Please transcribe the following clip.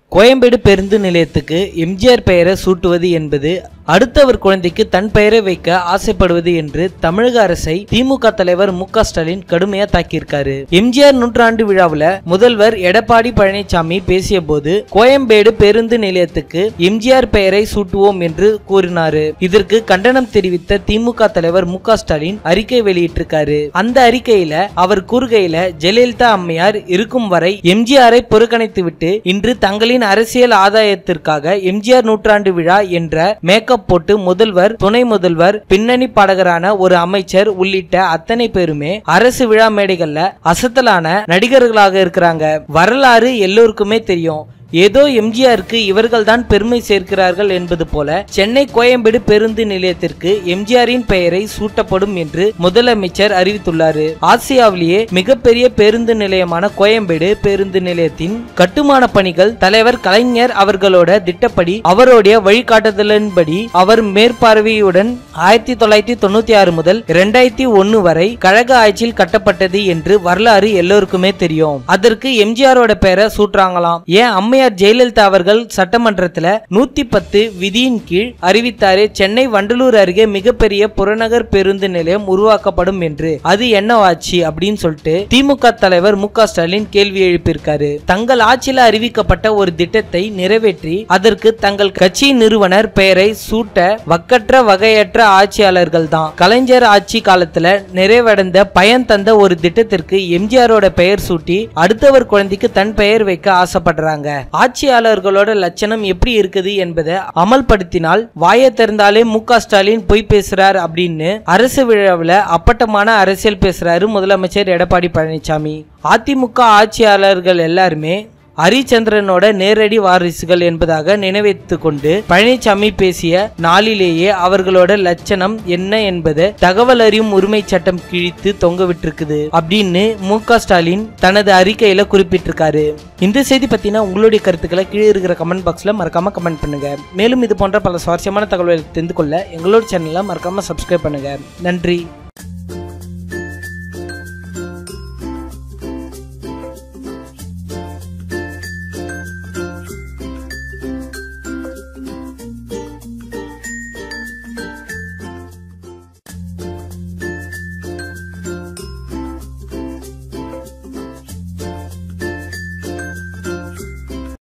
கோயம்பேடு பேருந்து நிலையத்துக்கு எம்ஜிஆர் பெயரை சூட்டுவது என்பது அடுத்தவர் குழந்தைக்கு தன் பெயரை வைக்க ஆசைப்படுவது என்று தமிழக அரசை திமுக தலைவர் மு க ஸ்டாலின் கடுமையா தாக்கியிருக்காரு எம்ஜிஆர் நூற்றாண்டு விழாவுல முதல்வர் எடப்பாடி பழனிசாமி பேசிய போது கோயம்பேடு பேருந்து நிலையத்துக்கு எம்ஜிஆர் பெயரை சூட்டுவோம் என்று கூறினாரு இதற்கு கண்டனம் தெரிவித்த திமுக தலைவர் மு க ஸ்டாலின் அறிக்கை வெளியிட்டிருக்காரு அந்த அறிக்கையில அவர் கூறுகையில ஜெயலலிதா அம்மையார் இருக்கும் வரை எம்ஜிஆரை புறக்கணித்துவிட்டு இன்று தங்களின் அரசியல் ஆதாயத்திற்காக எம்ஜிஆர் நூற்றாண்டு விழா என்ற மேக்கப் போட்டு முதல்வர் துணை முதல்வர் பின்னணி பாடகரான ஒரு அமைச்சர் உள்ளிட்ட அத்தனை பேருமே அரசு விழா மேடைகள்ல அசத்தலான நடிகர்களாக இருக்கிறாங்க வரலாறு எல்லோருக்குமே தெரியும் ஏதோ எம்ஜிஆருக்கு இவர்கள்தான் பெருமை சேர்க்கிறார்கள் என்பது போல சென்னை கோயம்பேடு பேருந்து நிலையத்திற்கு எம்ஜிஆரின் பெயரை சூட்டப்படும் என்று முதலமைச்சர் அறிவித்துள்ளாரு ஆசியாவிலேயே மிகப்பெரிய பேருந்து நிலையமான கோயம்பேடு பேருந்து நிலையத்தின் கட்டுமான பணிகள் தலைவர் கலைஞர் அவர்களோட திட்டப்படி அவருடைய வழிகாட்டுதலின்படி அவர் மேற்பார்வையுடன் ஆயிரத்தி தொள்ளாயிரத்தி தொண்ணூத்தி ஆறு முதல் இரண்டாயிரத்தி ஒன்னு வரை கழக ஆட்சியில் கட்டப்பட்டது என்று வரலாறு எல்லோருக்குமே தெரியும் அதற்கு எம்ஜிஆரோட பெயரை சூட்டுறாங்களாம் ஏன் அம்மையார் ஜெயலலிதா அவர்கள் சட்டமன்றத்துல நூத்தி பத்து விதியின் கீழ் அறிவித்தாரே சென்னை வண்டலூர் அருகே மிகப்பெரிய புறநகர் பேருந்து நிலையம் உருவாக்கப்படும் என்று அது என்னவாச்சு அப்படின்னு சொல்லிட்டு திமுக தலைவர் மு க ஸ்டாலின் கேள்வி எழுப்பியிருக்காரு தங்கள் ஆட்சியில் அறிவிக்கப்பட்ட ஒரு திட்டத்தை நிறைவேற்றி அதற்கு தங்கள் கட்சியின் நிறுவனர் பெயரை சூட்ட வக்கற்ற வகையற்ற ஆட்சியாளர்கள் தான் கலைஞர் ஆட்சி காலத்துல நிறைவடைந்த பயன் தந்த ஒரு திட்டத்திற்கு எம்ஜிஆரோட பெயர் சூட்டி அடுத்தவர் குழந்தைக்கு தன் பெயர் வைக்க ஆசைப்படுறாங்க ஆட்சியாளர்களோட லட்சணம் எப்படி இருக்குது என்பதை அமல்படுத்தினால் வாயை திறந்தாலே மு க ஸ்டாலின் பொய் பேசுறார் அப்படின்னு அரசு விழாவில் அப்பட்டமான அரசியல் பேசுறாரு முதலமைச்சர் எடப்பாடி பழனிசாமி அதிமுக ஆட்சியாளர்கள் எல்லாருமே ஹரிச்சந்திரனோட நேரடி வாரிசுகள் என்பதாக நினைவைத்து கொண்டு பழனிசாமி பேசிய நாளிலேயே அவர்களோட லட்சணம் என்ன என்பதை தகவல் அறியும் உரிமை சட்டம் கிழித்து தொங்க விட்டிருக்குது அப்படின்னு மு க ஸ்டாலின் தனது அறிக்கையில குறிப்பிட்டிருக்காரு இந்த செய்தி பத்தின உங்களுடைய கருத்துக்களை கீழே இருக்கிற கமெண்ட் பாக்ஸ்ல மறக்காம கமெண்ட் பண்ணுங்க மேலும் இது போன்ற பல சுவாரஸ்யமான தகவல்களை தெரிந்து கொள்ள எங்களோட சேனலை மறக்காம சப்ஸ்கிரைப் பண்ணுங்க நன்றி